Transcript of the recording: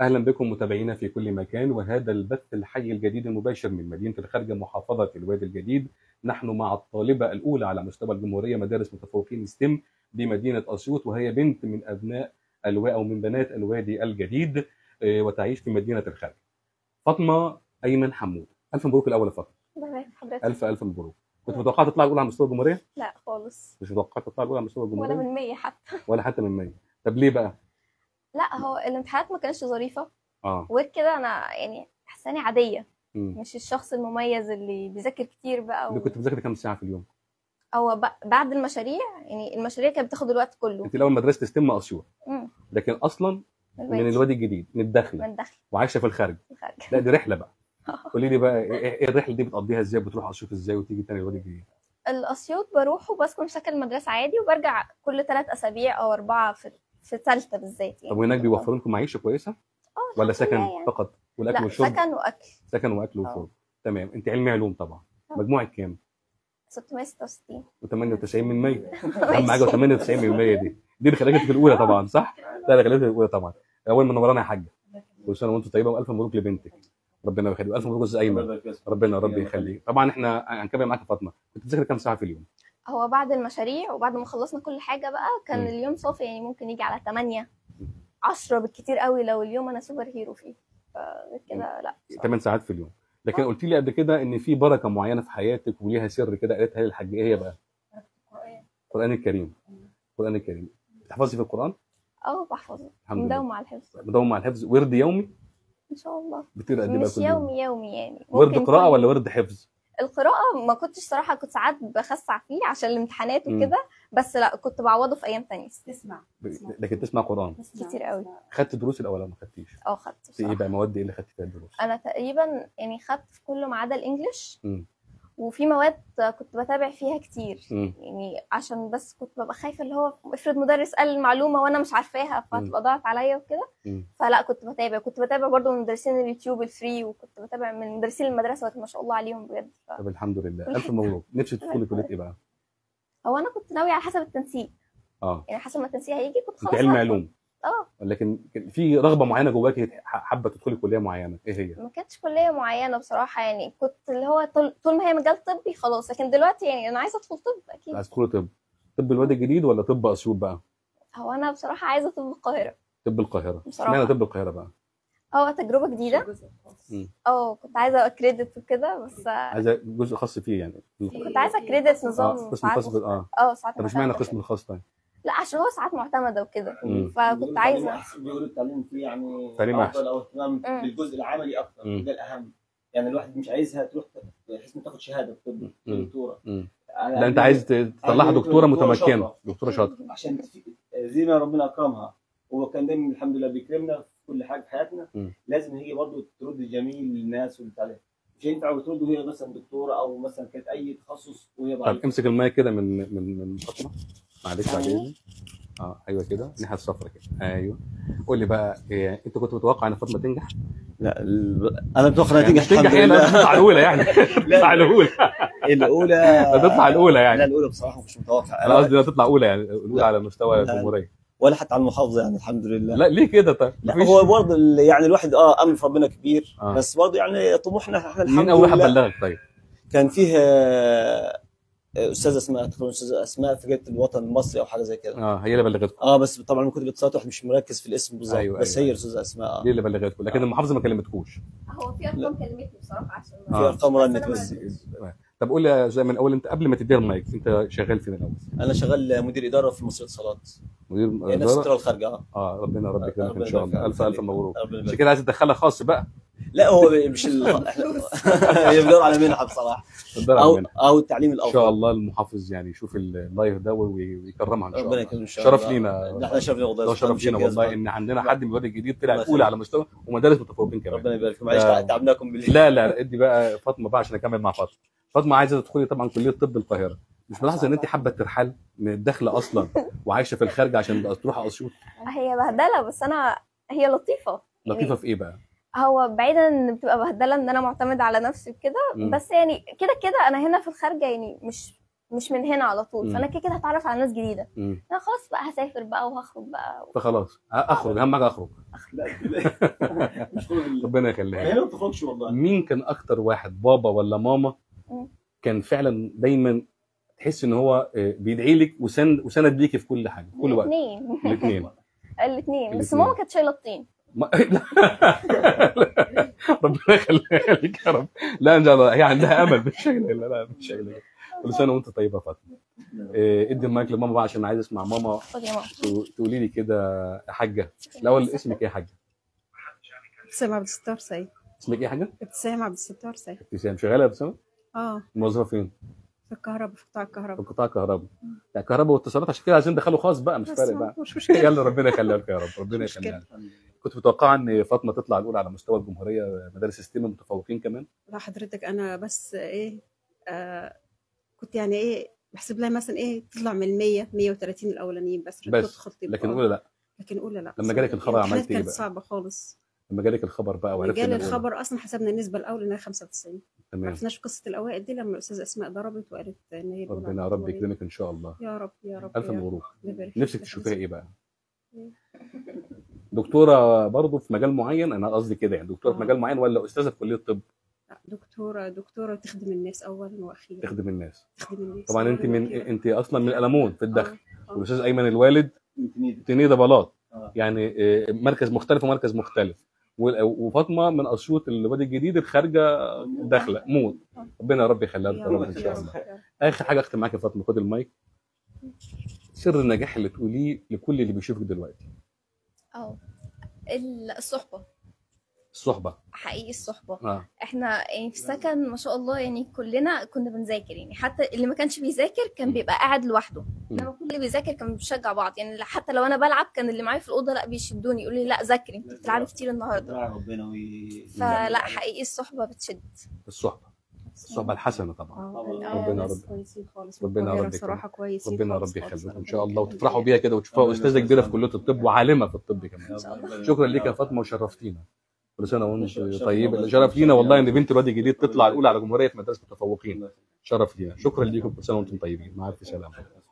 اهلا بكم متابعينا في كل مكان وهذا البث الحي الجديد المباشر من مدينه الخارجه محافظه الوادي الجديد نحن مع الطالبه الاولى على مستوى الجمهوريه مدارس متفوقين ستيم بمدينه اسيوط وهي بنت من ابناء الوا او من بنات الوادي الجديد آه، وتعيش في مدينه الخارجه. فاطمه ايمن حمود الف مبروك الاول يا فاطمه بارك حضرتك الف الف مبروك كنت متوقعه تطلع الاولى على مستوى الجمهوريه؟ لا خالص مش متوقعه تطلع الاولى على مستوى ولا الجمهوريه من 100 حتى ولا حتى من 100 طب ليه بقى؟ لا هو الامتحانات ما كانتش ظريفه اه وغير كده انا يعني حساني عاديه مم. مش الشخص المميز اللي بيذاكر كتير بقى اللي و... كنت بتذاكري كام ساعه في اليوم؟ هو ب... بعد المشاريع يعني المشاريع كانت بتاخد الوقت كله انت الاول مدرسه ستيم اسيوط مم. لكن اصلا من الوقت. الوادي الجديد من الداخله من داخل وعايشه في الخارج الخارج لا دي رحله بقى قولي لي بقى ايه إيه الرحله دي بتقضيها ازاي بتروح اسيوط ازاي وتيجي تاني الوادي الجديد الاسيوط بروح وبسكن في سكن المدرسه عادي وبرجع كل ثلاث اسابيع او اربعه في في ثالثه بالذات يعني طب وهناك بيوفروا لكم معيشه كويسه اه ولا الحمد سكن لله يعني. فقط والاكل لا والشرب سكن واكل سكن واكل اه. وشرب تمام انت علمي علوم طبعا اه. مجموعك كام 666 و98 من 100 اهم حاجه 98 من 100 دي دي اللي خليتك في الاولى طبعا صح ده اللي خليتك في الاولى طبعا اول من نورانا يا حاجه كل سنه وانتم طيبه والف مبروك لبنتك ربنا يخليك الف مبروك يا استاذ ايمن ربنا ربي يخليك طبعا احنا هنكمل معاك يا فاطمه كنت بتذاكر كام ساعه في اليوم هو بعد المشاريع وبعد ما خلصنا كل حاجه بقى كان مم. اليوم صافي يعني ممكن يجي على 8 10 بالكتير قوي لو اليوم انا سوبر هيرو فيه فغير كده لا بصراحة. 8 ساعات في اليوم لكن اه. قلت لي قبل كده ان في بركه معينه في حياتك وليها سر كده قالتها لي الحاجه ايه هي بقى القران الكريم القران الكريم بتحفظي في القران اه بحفظه الحمد لله مداومة على الحفظ مداوم على الحفظ ورد يومي ان شاء الله بتقرا قد ايه بقى مش كل يوم يومي يومي يعني ورد ممكن قراءه كل- ولا ورد حفظ القراءة ما كنتش صراحة كنت ساعات بخسع فيه عشان الامتحانات مم. وكده بس لا كنت بعوضه في ايام تانية تسمع ب- لكن تسمع قران كتير قوي خدت دروس الاول ولا ما خدتيش اه خدت في ايه بصراحة بقى مواد ايه اللي خدت فيها الدروس انا تقريبا يعني خدت في كله ما عدا الانجليش مم. وفي مواد كنت بتابع فيها كتير مم. يعني عشان بس كنت ببقى خايفه اللي هو افرض مدرس قال المعلومه وانا مش عارفاها فهتبقى ضاعت عليا وكده مم. فلا كنت بتابع كنت بتابع برضو من مدرسين اليوتيوب الفري وكنت بتابع من مدرسين المدرسه ما شاء الله عليهم بجد ف... طب الحمد لله الف مبروك نفسي تدخلي كليه ايه بقى هو انا كنت ناويه على حسب التنسيق اه يعني حسب ما التنسيق هيجي كنت انت خلاص علم هدخل. علوم اه لكن كان في رغبه معينه جواكي حابه تدخلي كليه معينه ايه هي ما كانتش كليه معينه بصراحه يعني كنت اللي هو طول, طول ما هي مجال طبي خلاص لكن دلوقتي يعني انا عايزه ادخل طب اكيد عايز تدخلي طب طب الوادي الجديد ولا طب اسيوط بقى هو انا بصراحه عايزه طب القاهره طب القاهره بصراحة. اشمعنى طب القاهره بقى اه تجربه جديده اه كنت عايزه ابقى كريدت وكده بس عايزه جزء خاص فيه يعني كنت عايزه كريدت نظام اه قسم ساعات خاص بال- اه اه ساعات طب اشمعنى معتمدة قسم الخاص طيب لا عشان هو ساعات معتمده وكده مم. فكنت عايزه بيقولوا التعليم فيه يعني تعليم أحسن. افضل او اهتمام مم. بالجزء العملي اكثر مم. ده الاهم يعني الواحد مش عايزها تروح بحيث انه تاخد شهاده طب مم. دكتوره مم. يعني لا انت عايز تطلعها عايز دكتوره دكتورة متمكنه شاطرة. دكتوره شاطره عشان في- زي ما ربنا اكرمها هو كان دايما الحمد لله بيكرمنا في كل حاجه في حياتنا مم. لازم هي برضه ترد جميل للناس واللي عليها مش هينفع ترد وهي مثلا دكتوره او مثلا كانت اي تخصص وهي طب ضعيفه امسك المايك كده من من من فاطمه معلش ثانية. بعدين اه ايوه كده الناحيه الصفراء كده ايوه قول لي بقى إيه انت كنت متوقع ان فاطمه تنجح؟ لا ال- انا بتوقع انها يعني مش تنجح تنجح الحمد هي لا لله تطلع الاولى يعني تطلع الاولى الاولى لا تطلع الاولى لا يعني الاولى بصراحه مش متوقع انا قصدي لا تطلع اولى يعني الاولى لا. على مستوى لا. الجمهوريه ولا حتى على المحافظه يعني الحمد لله لا ليه كده طيب؟ لا مفيش- هو برضه ال- يعني الواحد اه امل في ربنا كبير آه. بس برضه يعني طموحنا احنا الحمد مين اول واحد لله بلغك طيب؟ كان فيه آه، استاذه اسماء تقريبا استاذه اسماء في جريده الوطن المصري او حاجه زي كده اه هي اللي بلغتكم اه بس طبعا من كتب الاتصالات واحد مش مركز في الاسم بالظبط أيوة، بس أيوة، هي أيوة. الاستاذه اسماء اه دي اللي بلغتكم لكن المحافظه ما كلمتكوش هو في ارقام كلمتني بصراحه عشان في آه. ارقام رنت بس طب قول لي يا زي من الاول انت قبل ما تدير المايك انت شغال فين الاول؟ انا شغال مدير اداره في مصريه اتصالات مدير هي نفس إدارة؟ التجاره الخارجه اه اه ربنا ربك يكرمك ان ربنا شاء يبارك الله الف الف فيك. مبروك ربنا عشان يبارك كده عايز تدخلها خاص بقى لا هو مش ال... هي بدور على منحه بصراحه تقدر او منها. او التعليم ان الافضل شاء الله المحافظ يعني يشوف اللايف ده وي- ويكرمها ان شاء ربنا الله يكرمك ان شاء شرف الله لينا. نحن شرف لينا والله ده شرف لينا والله ان عندنا حد من الوادي الجديد طلع الله الاولى يخليك. على مستوى ومدارس متفوقين كمان ربنا يبارك فيك معلش آه. تعبناكم بالليل لا لا ادي بقى فاطمه بقى عشان اكمل مع فاطمه فاطمه عايزه تدخلي طبعا كليه طب القاهره مش ملاحظه ان انت حابه ترحل من الداخله اصلا وعايشه في الخارج عشان بقى تروح اسيوط هي بهدله بس انا هي لطيفه لطيفه في ايه بقى؟ هو بعيدا ان بتبقى بهدله ان انا معتمده على نفسي وكده مم. بس يعني كده كده انا هنا في الخارجه يعني مش مش من هنا على طول مم. فانا كده كده هتعرف على ناس جديده مم. انا خلاص بقى هسافر بقى وهخرج بقى فخلاص اخرج اهم حاجه اخرج لا لا. مش طول ال- ربنا يخليها هنا ما بتخرجش والله مين كان اكتر واحد بابا ولا ماما مم. كان فعلا دايما تحس ان هو آه، بيدعي لك وسند وسند ليكي في كل حاجه في كل وقت الاثنين الاثنين الاثنين بس الاتنين. ماما كانت شايله الطين ما... ربنا يخليها لك يا رب لا ان شاء الله هي عندها امل مش شايله لا لا مش شايله كل سنه وانت طيبه يا فاطمه إيه، ادي المايك لماما بقى عشان عايز اسمع ماما خد يا ماما تو- تقولي لي كده يا حاجه الاول اسمك ايه يا حاجه ابتسام عبد الستار سيد اسمك ايه يا حاجه ابتسام عبد الستار سيد ابتسام شغاله يا ابتسام اه موظفه فين في الكهرباء في قطاع في الكهرباء قطاع كهرباء يعني كهرباء واتصالات عشان كده عايزين ندخله خاص بقى مش بس فارق ما- بقى مش مشكله يلا ربنا يخليها لك يا رب ربنا مش يخليها لك كنت متوقعه ان فاطمه تطلع الاولى على مستوى الجمهوريه مدارس ستيم متفوقين كمان لا حضرتك انا بس ايه آه كنت يعني ايه بحسب لها مثلا ايه تطلع من ال 100 130 الاولانيين بس بس، تدخل تبقى- لكن اولى لا لكن اولى لا لما جالك الخبر الامتحانات عملت ايه كانت بقى؟ صعبه خالص لما جالك الخبر بقى وعرفت جالي إن الأولى. الخبر اصلا حسبنا النسبه الاولى انها 95 ما تمام عرفناش قصه الاوائل دي لما الاستاذه اسماء ضربت وقالت ان هي الأولى ربنا يا على رب الجمهورية. يكرمك ان شاء الله يا رب يا رب الف يا رب. مبروك الله يبارك نفسك فيك. تشوفيها ايه بقى دكتوره برضه في مجال معين انا قصدي كده يعني دكتوره في آه. مجال معين ولا استاذه في كليه الطب لا، دكتوره دكتوره تخدم الناس اولا واخيرا تخدم الناس تخدم الناس طبعا انت أولاً من وأخيراً. انت اصلا من الالمون في الدخل آه، آه. والاستاذ ايمن الوالد يمكن تنيده بلاط آه. يعني آه، مركز مختلف ومركز مختلف و- وفاطمه من اسيوط الوادي الجديد الخارجه داخله موت ربنا يا رب يخليها لك يا يا رب رب ان يا شاء رب الله يا رب. اخر حاجه اختم معاك يا فاطمه خد المايك سر النجاح اللي تقوليه لكل اللي بيشوفك دلوقتي اه ال- الصحبه الصحبه حقيقي الصحبه اه احنا يعني في السكن ما شاء الله يعني كلنا كنا بنذاكر يعني حتى اللي ما كانش بيذاكر كان مم. بيبقى قاعد لوحده مم. انما كل اللي بيذاكر كان بيشجع بعض يعني حتى لو انا بلعب كان اللي معايا في الاوضه لا بيشدوني يقولوا لي لا ذاكري انت بتلعبي كتير النهارده دعاء ربنا وي فلا حقيقي الصحبه بتشد الصحبه الصحبه الحسنه طبعا اه ربنا ناس رب- كويسين خالص ربنا والقاهرة رب بصراحه كويسين ربنا خالص رب خالص. يخليكم ان ربنا شاء الله يخليك. وتفرحوا بيها كده وتشوفوها استاذه كبيره في كليه الطب وعالمه في الطب كمان ربنا- شكرا ليك يا فاطمه وشرفتينا كل سنه وانت شرف طيبه لينا شرف لينا والله ان شرف بنت الوادي الجديد تطلع الاولى على جمهوريه مدارس متفوقين شرف لينا شكرا ليكم كل سنه وانتم طيبين مع الف سلامه